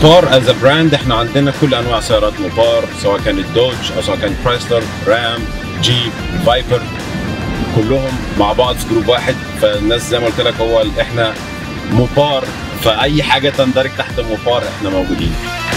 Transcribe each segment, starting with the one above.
موبار از براند احنا عندنا كل انواع سيارات موبار سواء كانت دوج او سواء كانت كرايسلر رام جيب فايبر كلهم مع بعض في جروب واحد فالناس زي ما قلت لك هو ال- احنا موبار فاي حاجه تندرج تحت موبار احنا موجودين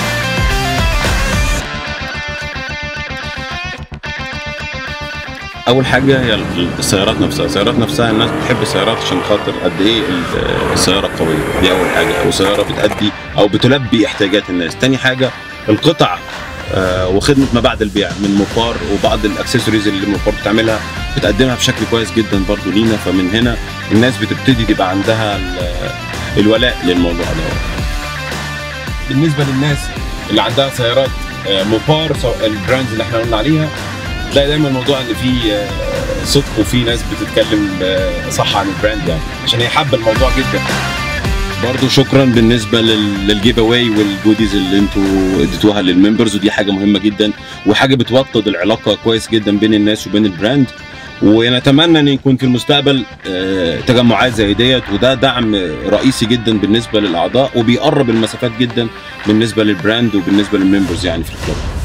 اول حاجه هي السيارات نفسها السيارات نفسها الناس بتحب السيارات عشان خاطر قد ايه ال- السياره قويه دي اول حاجه او سياره بتأدي او بتلبي احتياجات الناس تاني حاجه القطع آه، وخدمه ما بعد البيع من موبار وبعض الاكسسوارز اللي موبار بتعملها بتقدمها بشكل كويس جدا برضو لينا فمن هنا الناس بتبتدي تبقى عندها ال- الولاء للموضوع ده بالنسبه للناس اللي عندها سيارات آه، موبار سواء البراندز اللي احنا قلنا عليها تلاقي دايما الموضوع ان في آه، صدق وفي ناس بتتكلم آه، صح عن البراند يعني عشان هي حابه الموضوع جدا برضو شكرا بالنسبه لل- للجيف اواي والجوديز اللي انتوا اديتوها للممبرز ودي حاجه مهمه جدا وحاجه بتوطد العلاقه كويس جدا بين الناس وبين البراند ونتمنى ان يكون في المستقبل آه، تجمعات زي ديت وده دعم رئيسي جدا بالنسبه للاعضاء وبيقرب المسافات جدا بالنسبه للبراند وبالنسبه للممبرز يعني في الكلاب